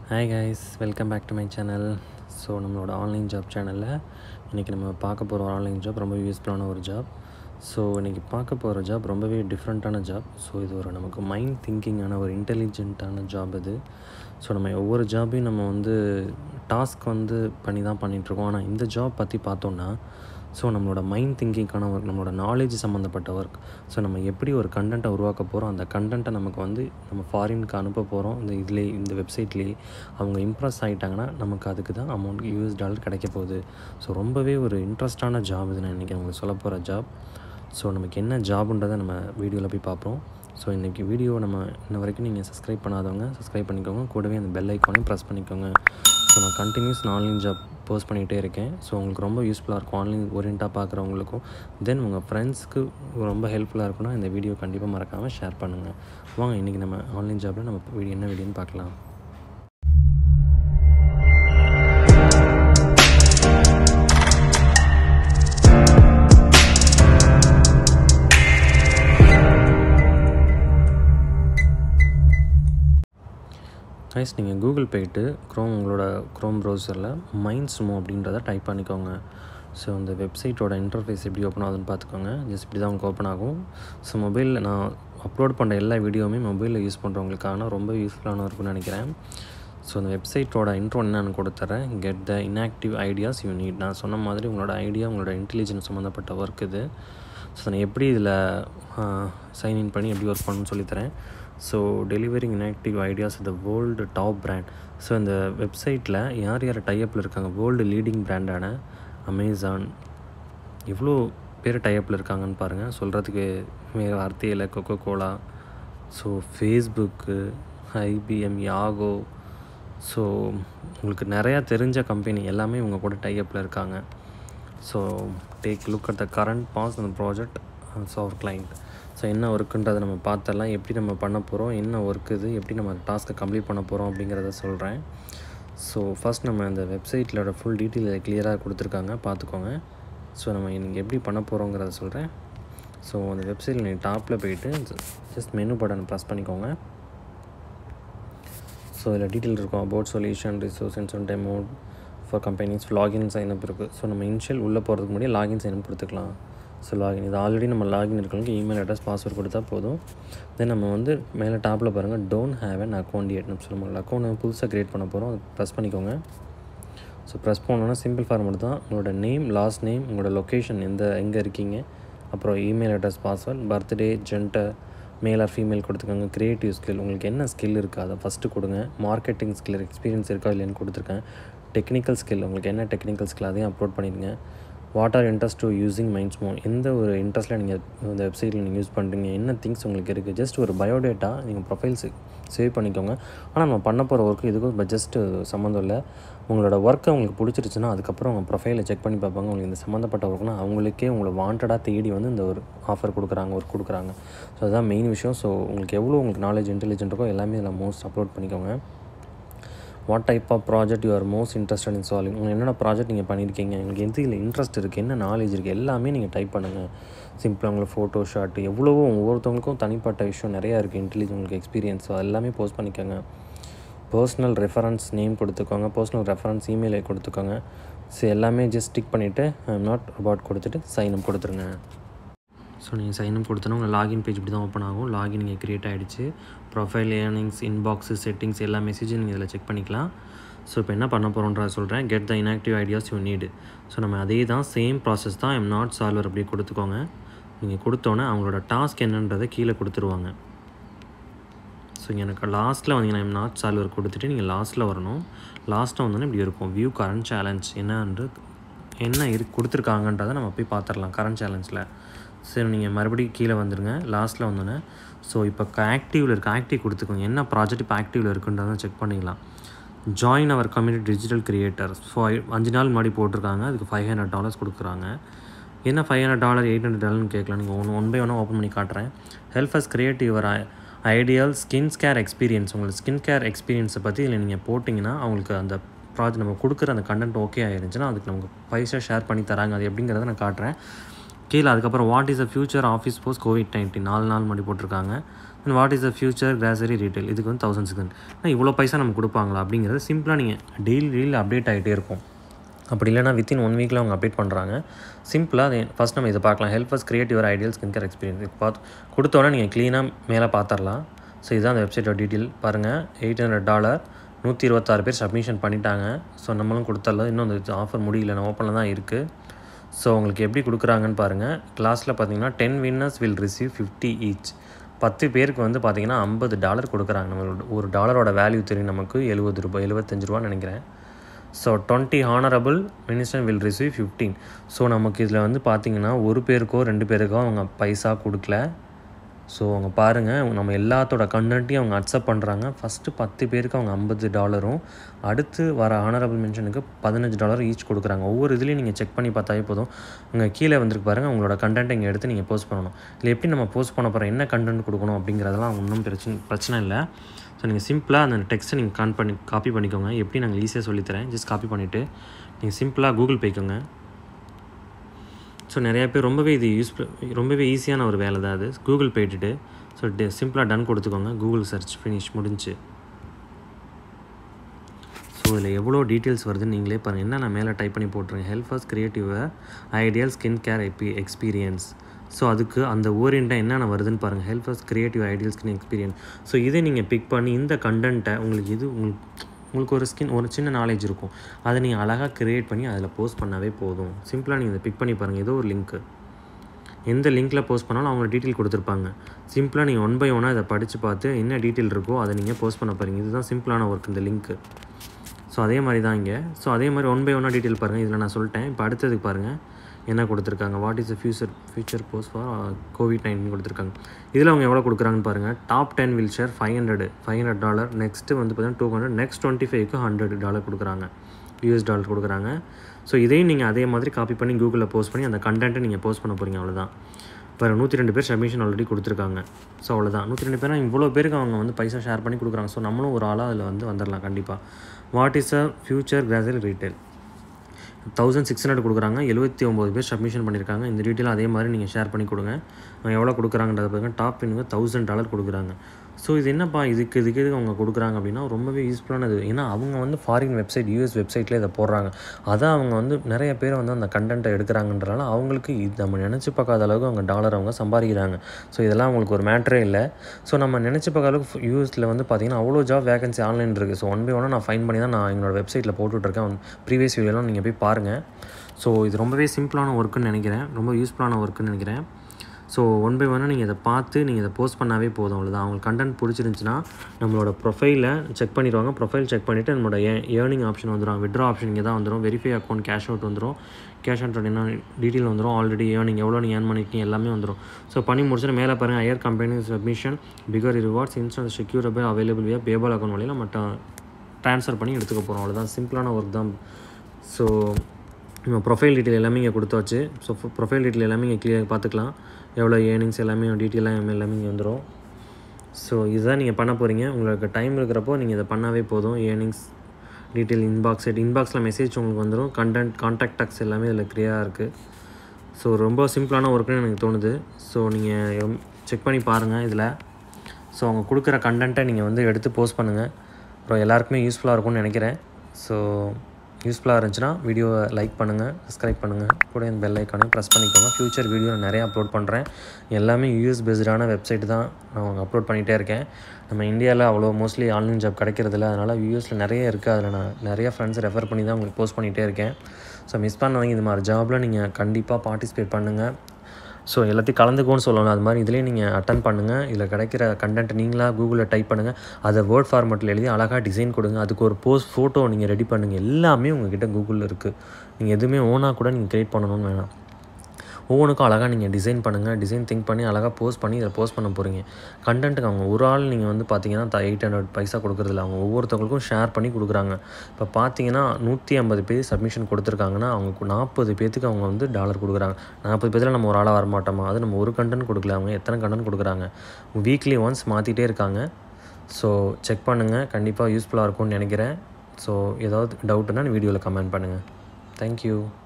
hi guys welcome back to my channel so நம்மளோட online job சேனலில் இன்றைக்கி நம்ம பார்க்க போகிற ஆன்லைன் ஜாப் ரொம்ப யூஸ்ஃபுல்லான ஒரு ஜாப் ஸோ இன்றைக்கி பார்க்க போகிற ஜாப் ரொம்பவே டிஃப்ரெண்ட்டான ஜாப் ஸோ இது ஒரு நமக்கு மைண்ட் திங்கிங்கான ஒரு இன்டெலிஜென்ட்டான ஜாப் இது ஸோ நம்ம ஒவ்வொரு ஜாபையும் நம்ம வந்து டாஸ்க் வந்து பண்ணி தான் பண்ணிகிட்ருக்கோம் ஆனால் இந்த ஜாப் பற்றி பார்த்தோன்னா ஸோ நம்மளோட மைண்ட் திங்கிங்கான ஒர்க் நம்மளோட நாலேஜ் சம்மந்தப்பட்ட ஒர்க் ஸோ நம்ம எப்படி ஒரு கண்டென்ட்டை உருவாக்க போகிறோம் அந்த கண்டென்ட்டை நமக்கு வந்து நம்ம ஃபாரினுக்கு அனுப்ப போகிறோம் இந்த இதுலேயே இந்த வெப்சைட்லேயே அவங்க இம்ப்ரெஸ் ஆகிட்டாங்கன்னா நமக்கு அதுக்கு தான் அமௌண்ட் யூஎஸ் டாலர் கிடைக்க போகுது ஸோ ரொம்பவே ஒரு இன்ட்ரெஸ்டான ஜாப் இது நான் இன்றைக்கி உங்களுக்கு சொல்ல போகிற ஜாப் ஸோ நமக்கு என்ன ஜாப்ன்றதை நம்ம வீடியோவில் போய் பார்ப்போம் ஸோ இன்றைக்கி வீடியோ நம்ம இன்ன வரைக்கும் நீங்கள் சப்ஸ்கிரைப் பண்ணாதவங்க சப்ஸ்கிரைப் பண்ணிக்கோங்க கூடவே அந்த பெல் ஐக்கானையும் ப்ரெஸ் பண்ணிக்கோங்க ஸோ நான் கண்டினியூஸ் நான் ஆன்லைன் ஜாப் போஸ்ட் பண்ணிகிட்டே இருக்கேன் ஸோ உங்களுக்கு ரொம்ப யூஸ்ஃபுல்லாக இருக்கும் ஆன்லைன் ஓரியண்ட்டாக பார்க்குறவங்களுக்கும் தென் உங்கள் ஃப்ரெண்ட்ஸ்க்கு ரொம்ப ஹெல்ப்ஃபுல்லாக இருக்குன்னா இந்த வீடியோ கண்டிப்பாக மறக்காமல் ஷேர் பண்ணுங்கள் வாங்க இன்றைக்கி நம்ம ஆன்லைன் ஜாப்பில் நம்ம வீடியோ என்ன வீடியோன்னு பார்க்கலாம் கைஸ் நீங்கள் கூகுள் போயிட்டு க்ரோம் உங்களோட க்ரோம் ப்ரௌசரில் மைண்ட் ஸ்மோ அப்படின்றத டைப் பண்ணிக்கோங்க ஸோ அந்த வெப்சைட்டோட இன்டர்ஃபேஸ் எப்படி ஓப்பன் ஆகுதுன்னு பார்த்துக்கோங்க ஜஸ்ட் இப்படி தான் உங்களுக்கு ஓப்பன் ஆகும் ஸோ மொபைலில் நான் அப்லோட் பண்ணுற எல்லா வீடியோவுமே மொபைலில் யூஸ் பண்ணுறவங்களுக்கான ரொம்ப யூஸ்ஃபுல்லான இருக்கும்னு நினைக்கிறேன் ஸோ அந்த வெப்சைட்டோட இன்ட்ரோ என்னன்னு கொடுத்துட்றேன் get the inactive ideas you need நான் சொன்ன மாதிரி உங்களோட ஐடியா உங்களோட இன்டெலிஜென்ஸ் சம்மந்தப்பட்ட ஒர்க் இது ஸோ நான் எப்படி இதில் சைன்இன் பண்ணி எப்படி ஒர்க் பண்ணணும்னு சொல்லித்தரேன் so delivering inactive ideas the world top brand so இந்த வெப்சைட்டில் யார் யார் டைப்பில் இருக்காங்க வேர்ல்டு லீடிங் பிராண்டான அமேசான் எவ்வளோ பேர் டைப்பில் இருக்காங்கன்னு பாருங்கள் சொல்கிறதுக்கு வேறு வார்த்தையில் Coca Cola so Facebook IBM Yahoo so உங்களுக்கு நிறையா தெரிஞ்ச கம்பெனி எல்லாமே இவங்க கூட டைப்பில் இருக்காங்க so take look at the current pass அந்த project so our client so என்ன ஒர்க்குன்றதை நம்ம பார்த்தரலாம் எப்படி நம்ம பண்ண போகிறோம் என்ன ஒர்க் இது எப்படி நம்ம டாஸ்க்கை கம்ப்ளீட் பண்ண போகிறோம் அப்படிங்கிறத சொல்கிறேன் ஸோ ஃபஸ்ட் நம்ம அந்த வெப்சைட்டிலோட ஃபுல் டீட்டெயில் கிளியராக கொடுத்துருக்காங்க பார்த்துக்கோங்க ஸோ நம்ம இன்றைக்கி எப்படி பண்ண போகிறோங்கிறத சொல்கிறேன் ஸோ அந்த வெப்சைட்டில் நீங்கள் டாப்பில் போயிட்டு ஜஸ்ட் மெனு பட்டன் ப்ரெஸ் பண்ணிக்கோங்க ஸோ இதில் டீட்டெயில் இருக்கும் about solution resource and demo for companies login sign up இருக்குது ஸோ நம்ம இனிஷியல் உள்ளே போகிறதுக்கு முன்னாடி லாகின் சைனப் கொடுத்துக்கலாம் ஸோ லாகின் இது ஆல்ரெடி நம்ம லாகின் இருக்கவங்களுக்கு இமெயில் அட்ரஸ் பாஸ்வேர்ட் கொடுத்தா போதும் தென் நம்ம வந்து மேலே டாப்பில் பாருங்கள் don't have an account yet நம்ம சொல்லுவாங்க அக்கௌண்ட் புதுசாக க்ரியேட் பண்ண போகிறோம் அது ப்ரெஸ் பண்ணிக்கோங்க ஸோ ப்ரெஸ் பண்ணோன்னா சிம்பிள் ஃபார்மெட் தான் உங்களோட நேம் லாஸ்ட் நேம் உங்களோட லொக்கேஷன் எந்த எங்கே இருக்கீங்க அப்புறம் email address password birthday gender male or female கொடுத்துக்கோங்க க்ரியேட்டிவ் ஸ்கில் உங்களுக்கு என்ன ஸ்கில் இருக்குது அதை ஃபஸ்ட்டு கொடுங்க மார்க்கெட்டிங் ஸ்கில் எக்ஸ்பீரியன்ஸ் இருக்கா இல்லைன்னு கொடுத்துருக்கேன் டெக்னிக்கல் ஸ்கில் உங்களுக்கு என்ன டெக்னிக்கல் ஸ்கில் அதையும் அப்லோட் பண்ணிடுங்க what are interest to using mind ஸ்மோ எந்த ஒரு இன்ட்ரெஸ்ட்டில் நீங்கள் இந்த வெப்சைட்டில் நீங்கள் யூஸ் பண்ணுறீங்க என்ன திங்ஸ் உங்களுக்கு இருக்குது ஜஸ்ட் ஒரு பயோடேட்டா நீங்கள் ப்ரொஃபைல்ஸ் சேவ் பண்ணிக்கோங்க ஆனால் நம்ம பண்ண போகிற ஒர்க்கு இதுக்கும் ஜஸ்ட்டு சம்மந்தம் இல்லை உங்களோட ஒர்க்கை உங்களுக்கு பிடிச்சிருச்சுன்னா அதுக்கப்புறம் உங்கள் ப்ரொஃபைலை செக் பண்ணி பார்ப்பாங்க உங்களுக்கு இந்த சம்மந்தப்பட்ட ஒர்க்னா அவங்களுக்கே உங்களை வாண்டடாக தேடி வந்து இந்த ஒரு ஆஃபர் கொடுக்குறாங்க ஒர்க் கொடுக்குறாங்க ஸோ அதுதான் மெயின் விஷயம் ஸோ உங்களுக்கு எவ்வளோ உங்களுக்கு நாலேஜ் இன்டெலிஜென்ட் இருக்கோ எல்லாமே இதில் மோஸ்ட் அப்லோட் பண்ணிக்கோங்க what type of project you are most interested in solving உங்களுக்கு என்னென்ன ப்ராஜெக்ட் நீங்கள் பண்ணியிருக்கீங்க உங்களுக்கு எந்த இதில் இன்ட்ரெஸ்ட் இருக்குது என்ன நாலேஜ் இருக்குது எல்லாமே நீங்கள் டைப் பண்ணுங்கள் சிம்பிளாக உங்களுக்கு ஃபோட்டோ ஷாட் எவ்வளவோ ஒவ்வொருத்தவங்களுக்கும் தனிப்பட்ட விஷயம் நிறையா இருக்குது இன்டெலிஜென்ட் உங்களுக்கு எக்ஸ்பீரியன்ஸ் எல்லாமே போஸ்ட் பண்ணிக்கோங்க பர்சனல் ரெஃபரன்ஸ் நேம் கொடுத்துக்கோங்க பர்சனல் ரெஃபரன்ஸ் இமெயிலை கொடுத்துக்கோங்க ஸோ எல்லாமே ஜஸ்ட் ஸ்டிக் பண்ணிவிட்டு ஐ எம் நாட் அபவுட் கொடுத்துட்டு சைன் அப் கொடுத்துருங்க ஸோ நீங்கள் சைன்அப் கொடுத்தோன்னா உங்கள் லாகின் பேஜ் இப்படி தான் ஓப்பன் ஆகும் லாகின் நீங்கள் க்ரியேட் ஆகிடுச்சு ப்ரொஃபைல் ஏர்னிங்ஸ் இன்பாக்ஸு செட்டிங்ஸ் எல்லா மெசேஜும் நீங்கள் இதில் செக் பண்ணிக்கலாம் ஸோ இப்போ என்ன பண்ண போகிறோன்றத சொல்கிறேன் get the inactive ideas you need so நம்ம அதே தான் சேம் ப்ராசஸ் தான் எம் நாட் சால்வர் அப்படியே கொடுத்துக்கோங்க நீங்கள் கொடுத்தோன்னே அவங்களோட டாஸ்க் என்னன்றதை கீழே கொடுத்துருவாங்க ஸோ எனக்கு லாஸ்ட்டில் வந்தீங்கன்னா எம் நாட் சால்வர் கொடுத்துட்டு நீங்கள் லாஸ்ட்டில் வரணும் லாஸ்ட்டில் வந்தோன்னே இப்படி இருக்கும் வியூ கரண்ட் சேலஞ்ச் என்னன்றது என்ன இரு கொடுத்துருக்காங்கன்றதை நம்ம போய் பார்த்துடலாம் கரண்ட் சேலஞ்சில் சரி நீங்கள் மறுபடியும் கீழே வந்துடுங்க லாஸ்ட்டில் வந்தோன்னே ஸோ இப்போ ஆக்டிவில் இருக்க ஆக்டிவ் கொடுத்துக்கோங்க என்ன ப்ராஜெக்ட் இப்போ ஆக்டிவில் இருக்குன்றதை செக் பண்ணிக்கலாம் join our community digital creator so அஞ்சு நாள் முன்னாடி போட்டிருக்காங்க அதுக்கு ஃபைவ் ஹண்ட்ரட் டாலர்ஸ் கொடுக்குறாங்க என்ன five hundred dollar eight hundred டாலர்னு கேட்கலாம் நீங்கள் ஒன் ஒன் பை ஒன்னாக ஓப்பன் பண்ணி காட்டுறேன் help us create your ideal skin care experience உங்களுக்கு ஸ்கின் கேர் எக்ஸ்பீரியன்ஸை பற்றி இதில் நீங்கள் போட்டிங்கன்னா அவங்களுக்கு அந்த ப்ராஜெக்ட் நம்ம கொடுக்குற அந்த கண்டென்ட் ஓகே ஆயிருந்துச்சுன்னா அதுக்கு நமக்கு பைசா ஷேர் பண்ணி தராங்க அது எப்படிங்கிறத நான் காட்டுறேன் கீழே அதுக்கப்புறம் what is the future office post COVID nineteen நாலு நாள் முன்னாடி போட்டிருக்காங்க and what is the future grocery retail இதுக்கு வந்து தௌசண்ட் சிக்ஸ் ஹண்ட்ரட் இவ்வளோ பைசா நமக்கு கொடுப்பாங்களா அப்படிங்கிறது சிம்பிளாக நீங்கள் டெய்லி டெய்லி அப்டேட் ஆகிட்டே இருக்கும் அப்படி இல்லைனா வித்தின் ஒன் வீக்கில் அவங்க அப்டேட் பண்ணுறாங்க சிம்பிளாக அது ஃபஸ்ட் நம்ம இதை பார்க்கலாம் help us create your ideal skin care experience இப்போ பார்த்து கொடுத்தோன்னே நீங்கள் க்ளீனாக மேலே பார்த்துடலாம் ஸோ இதுதான் அந்த வெப்சைட்டோட டீட்டெயில் பாருங்கள் எயிட் ஹண்ட்ரட் டாலர் நூற்றி இருபத்தாறு பேர் சப்மிஷன் பண்ணிட்டாங்க ஸோ நம்மளும் கொடுத்துடலாம் இன்னும் அந்த ஆஃபர் முடியல நம்ம ஓப்பனில் தான் இருக்குது ஸோ உங்களுக்கு எப்படி கொடுக்குறாங்கன்னு பாருங்கள் கிளாஸில் பார்த்தீங்கன்னா ten winners will receive fifty each பத்து பேருக்கு வந்து பார்த்தீங்கன்னா ஐம்பது டாலர் கொடுக்குறாங்க நம்மளோட ஒரு டாலரோட வேல்யூ தெரியும் நமக்கு எழுபது ரூபாய் எழுபத்தஞ்சு ரூபான்னு நினைக்கிறேன் so twenty honourable minister will receive fifteen so நமக்கு இதில் வந்து பார்த்தீங்கன்னா ஒரு பேருக்கோ ரெண்டு பேருக்கோ அவங்க பைசா கொடுக்கல ஸோ அவங்க பாருங்கள் நம்ம எல்லாத்தோட கண்டென்ட்டையும் அவங்க அக்செப்ட் பண்ணுறாங்க ஃபஸ்ட்டு பத்து பேருக்கு அவங்க ஐம்பது டாலரும் அடுத்து வர ஆனரபிள் மென்ஷனுக்கு பதினஞ்சு டாலர் ஈச் கொடுக்குறாங்க ஒவ்வொரு இதுலேயும் நீங்கள் செக் பண்ணி பார்த்தாவே போதும் உங்கள் கீழே வந்துருக்கு பாருங்கள் உங்களோட கண்டென்ட்டை இங்கே எடுத்து நீங்கள் போஸ்ட் பண்ணணும் இல்லை எப்படி நம்ம போஸ்ட் பண்ண போகிறோம் என்ன கண்டென்ட் கொடுக்கணும் அப்படிங்கிறதெல்லாம் ஒன்றும் பிரச்சனை பிரச்சனை இல்லை ஸோ நீங்கள் சிம்பிளாக அந்த டெக்ஸ்ட்டை நீங்கள் கான் பண்ணி காப்பி பண்ணிக்கோங்க எப்படி நாங்கள் ஈஸியாக சொல்லித்தரேன் ஜஸ்ட் காப்பி பண்ணிவிட்டு நீங்கள் சிம்பிளாக கூகுள் போய்க்கோங்க ஸோ நிறையா பேர் ரொம்பவே இது யூஸ் ரொம்பவே ஈஸியான ஒரு வேலை தான் அது கூகுள் போயிட்டுட்டு ஸோ டே சிம்பிளாக டன் கொடுத்துக்கோங்க கூகுள் சர்ச் ஃபினிஷ் முடிஞ்சு ஸோ இதில் எவ்வளோ டீட்டெயில்ஸ் வருதுன்னு நீங்களே பாருங்கள் என்ன நான் மேலே டைப் பண்ணி போட்டுருங்க help first creative ideal skin care எபி எக்ஸ்பீரியன்ஸ் ஸோ அதுக்கு அந்த ஓரியண்ட்டாக என்னென்ன வருதுன்னு பாருங்கள் help first creative ideal skin experience so இதை நீங்கள் பிக் பண்ணி இந்த கண்டென்ட்டை உங்களுக்கு இது உங்களுக்கு உங்களுக்கு ஒரு ஸ்கின் ஒரு சின்ன நாலேஜ் இருக்கும் அதை நீங்கள் அழகாக க்ரியேட் பண்ணி அதில் போஸ்ட் பண்ணாவே போதும் சிம்பிளாக நீங்கள் இதை பிக் பண்ணி பாருங்கள் ஏதோ ஒரு லிங்க்கு எந்த லிங்க்கில் போஸ்ட் பண்ணாலும் அவங்க டீட்டெயில் கொடுத்துருப்பாங்க சிம்பிளாக நீங்கள் ஒன் பை ஒன்னாக இதை படித்து பார்த்து என்ன டீட்டெயில் இருக்கோ அதை நீங்கள் போஸ்ட் பண்ண பாருங்கள் இதுதான் சிம்பிளான ஒர்க் இந்த லிங்க்கு ஸோ அதே மாதிரி தான் இங்கே ஸோ அதே மாதிரி ஒன் பை ஒன்னாக டீட்டெயில் பாருங்கள் இதில் நான் சொல்லிட்டேன் இப்போ அடுத்ததுக்கு பாருங்கள் என்ன கொடுத்துருக்காங்க what is the future future post for COVID nineteen கொடுத்துருக்காங்க இதில் அவங்க எவ்வளோ கொடுக்குறாங்கன்னு பாருங்கள் top ten will share five hundred five hundred dollar next வந்து பார்த்தீங்கன்னா டூ ஹண்ட்ரட் நெக்ஸ்ட் டுவெண்ட்டி ஃபைவ்க்கு ஹண்ட்ரட் டாலர் கொடுக்குறாங்க யூஎஸ் டாலர் கொடுக்குறாங்க ஸோ இதையும் நீங்கள் அதே மாதிரி காப்பி பண்ணி கூகுளில் போஸ்ட் பண்ணி அந்த கண்டென்ட்டை நீங்கள் போஸ்ட் பண்ண போகிறீங்க அவ்வளோதான் இப்போ நூற்றி ரெண்டு பேர் சப்மிஷன் ஆல்ரெடி கொடுத்துருக்காங்க ஸோ அவ்வளோதான் நூற்றி ரெண்டு பேரும் இவ்வளோ பேருக்கு அவங்க வந்து பைசா ஷேர் பண்ணி கொடுக்குறாங்க ஸோ நம்மளும் ஒரு ஆளாக அதில் வந்து வந்துடலாம் கண்டிப்பாக what is a future grocery retail thousand six hundred கொடுக்குறாங்க எழுபத்தி ஒம்பது பேர் சப்மிஷன் பண்ணியிருக்காங்க இந்த டீட்டெயில் அதே மாதிரி நீங்கள் ஷேர் பண்ணி கொடுங்க எவ்வளோ கொடுக்குறாங்கன்றத பாருங்க டாப் பின்னுக்கு தௌசண்ட் டாலர் கொடுக்குறாங்க ஸோ இது என்னப்பா இதுக்கு இதுக்கு எதுக்கு அவங்க கொடுக்குறாங்க அப்படின்னா ரொம்பவே யூஸ்ஃபுல்லானது ஏன்னா அவங்க வந்து ஃபாரின் வெப்சைட் யூஎஸ் வெப்சைட்டில் இதை போடுறாங்க அதான் அவங்க வந்து நிறைய பேர் வந்து அந்த கண்டென்ட்டை எடுக்கிறாங்கன்றனால அவங்களுக்கு இது நம்ம நினச்சி பார்க்காத அளவுக்கு அவங்க டாலர் அவங்க சம்பாதிக்கிறாங்க ஸோ இதெல்லாம் அவங்களுக்கு ஒரு மேட்ரே இல்லை ஸோ நம்ம நினச்சி பார்க்க அளவுக்கு யூஎஸில் வந்து பார்த்திங்கன்னா அவ்வளோ ஜாப் வேகன்சி ஆன்லைன் இருக்குது ஸோ ஒன் பை ஒன்னாக நான் ஃபைன் பண்ணி தான் நான் எங்களோட வெப்சைட்டில் போட்டுட்ருக்கேன் ப்ரீவியஸ் வீடியோலாம் நீங்கள் போய் பாருங்கள் ஸோ இது ரொம்பவே சிம்பிளான ஒர்க்குன்னு நினைக்கிறேன் ரொம்ப யூஸ்ஃபுல்லான ஒர்க்குன்னு நினைக்கிறேன் ஸோ ஒன் பை ஒன்னாக நீங்கள் இதை பார்த்து நீங்கள் இதை போஸ்ட் பண்ணாவே போதும் அவ்வளோதான் அவங்களுக்கு கண்டென்ட் பிடிச்சிருந்துச்சின்னா நம்மளோட ப்ரொஃபைலை செக் பண்ணிடுவாங்க ப்ரொஃபைல் செக் பண்ணிவிட்டு நம்மளோட ஏ ஏர்னிங் ஆப்ஷன் வந்துடும் விட்ரா ஆப்ஷன் இங்கே தான் வந்துடும் வெரிஃபை அக்கௌண்ட் கேஷ் அவுட் வந்துடும் கேஷ் அவுட் என்ன டீட்டெயில் வந்துடும் ஆல்ரெடி ஏர்னிங் எவ்வளோ நீங்கள் ஏர்ன் பண்ணியிருக்கீங்க எல்லாமே வந்துடும் ஸோ பண்ணி முடிச்சுட்டு மேலே பாருங்கள் higher company submission figure rewards instant securable available via PayPal account வழியில் மட்டும் ட்ரான்ஸ்ஃபர் பண்ணி எடுத்துக்க போகிறோம் அவ்வளோதான் சிம்பிளான ஒர்க் தான் ஸோ நம்ம ப்ரொஃபைல் டீட்டெயில் எல்லாமே இங்கே கொடுத்தாச்சு ஸோ ப்ரொஃபைல் டீட்டெயில் எல்லாமே இங்கே கிளியர் பார்த்துக்கலாம் எவ்வளோ ஏர்னிங்ஸ் எல்லாமே டீட்டெயிலாக எல்லாமே இங்கே வந்துடும் ஸோ இதுதான் நீங்கள் பண்ண போகிறீங்க உங்களுக்கு டைம் இருக்கிறப்போ நீங்கள் இதை பண்ணாவே போதும் ஏர்னிங்ஸ் டீட்டெயில் இன்பாக்ஸ் இன்பாக்ஸில் மெசேஜ் உங்களுக்கு வந்துடும் கண்டென்ட் கான்டாக்ட் டாக்ஸ் எல்லாமே இதில் க்ளியராக இருக்குது ஸோ ரொம்ப சிம்பிளான ஒர்க்குன்னு எனக்கு தோணுது ஸோ நீங்கள் செக் பண்ணி பாருங்கள் இதில் ஸோ அவங்க கொடுக்குற கண்டென்ட்டை நீங்கள் வந்து எடுத்து போஸ்ட் பண்ணுங்கள் அப்புறம் எல்லாருக்குமே யூஸ்ஃபுல்லாக இருக்கும்னு நினைக்கிறேன் ஸோ யூஸ்ஃபுல்லாக இருந்துச்சுன்னா வீடியோவை லைக் பண்ணுங்கள் சப்ஸ்கிரைப் பண்ணுங்கள் கூட இந்த பெல் ஐக்கானையும் ப்ரெஸ் பண்ணிக்கோங்க ஃப்யூச்சர் வீடியோ நான் நிறைய அப்லோட் பண்ணுறேன் எல்லாமே யூஎஸ் பேஸ்டான வெப்சைட் தான் நான் அப்லோட் பண்ணிகிட்டே இருக்கேன் நம்ம இந்தியாவில் அவ்வளோ மோஸ்ட்லி ஆன்லைன் ஜாப் கிடைக்கிறதில்ல அதனால் யூஎஸில் நிறைய இருக்குது அதில் நான் நிறைய ஃப்ரெண்ட்ஸ் ரெஃபர் பண்ணி தான் உங்களுக்கு போஸ்ட் பண்ணிகிட்டே இருக்கேன் ஸோ மிஸ் பண்ணவங்க இது மாதிரி ஜாபில் நீங்கள் கண்டிப்பாக பார்ட்டிசிபேட் பண்ணுங்கள் ஸோ எல்லாத்தையும் கலந்துக்கோன்னு சொல்லணும் அது மாதிரி இதுலேயே நீங்கள் அட்டன் பண்ணுங்கள் இதில் கிடைக்கிற கண்டென்ட் நீங்களாக கூகுளில் டைப் பண்ணுங்கள் அதை வேர்ட் ஃபார்மெட்டில் எழுதி அழகாக டிசைன் கொடுங்க அதுக்கு ஒரு போஸ்ட் ஃபோட்டோ நீங்கள் ரெடி பண்ணுங்கள் எல்லாமே உங்ககிட்ட கூகுளில் இருக்குது நீங்கள் எதுவுமே ஓனாக கூட நீங்கள் க்ரியேட் பண்ணணும்னு வேணாம் ஒவ்வொன்றுக்கும் அழகாக நீங்கள் டிசைன் பண்ணுங்கள் டிசைன் திங்க் பண்ணி அழகாக போஸ்ட் பண்ணி இதில் போஸ்ட் பண்ண போகிறீங்க கண்டென்ட்டுக்கு அவங்க ஒரு ஆள் நீங்கள் வந்து பார்த்தீங்கன்னா எயிட் ஹண்ட்ரட் பைசா கொடுக்குறதில்ல அவங்க ஒவ்வொருத்தவங்களுக்கும் ஷேர் பண்ணி கொடுக்குறாங்க இப்போ பார்த்தீங்கன்னா நூற்றி ஐம்பது பேர் சப்மிஷன் கொடுத்துருக்காங்கன்னா அவங்க நாற்பது பேத்துக்கு அவங்க வந்து டாலர் கொடுக்குறாங்க நாற்பது பேத்தில் நம்ம ஒரு ஆளாக வரமாட்டோமா அது நம்ம ஒரு கண்டென்ட் கொடுக்கல அவங்க எத்தனை கண்டென்ட் கொடுக்குறாங்க வீக்லி ஒன்ஸ் மாற்றிட்டே இருக்காங்க ஸோ செக் பண்ணுங்கள் கண்டிப்பாக யூஸ்ஃபுல்லாக இருக்கும்னு நினைக்கிறேன் ஸோ ஏதாவது டவுட்டுன்னா வீடியோவில் கமெண்ட் பண்ணுங்கள் தேங்க்யூ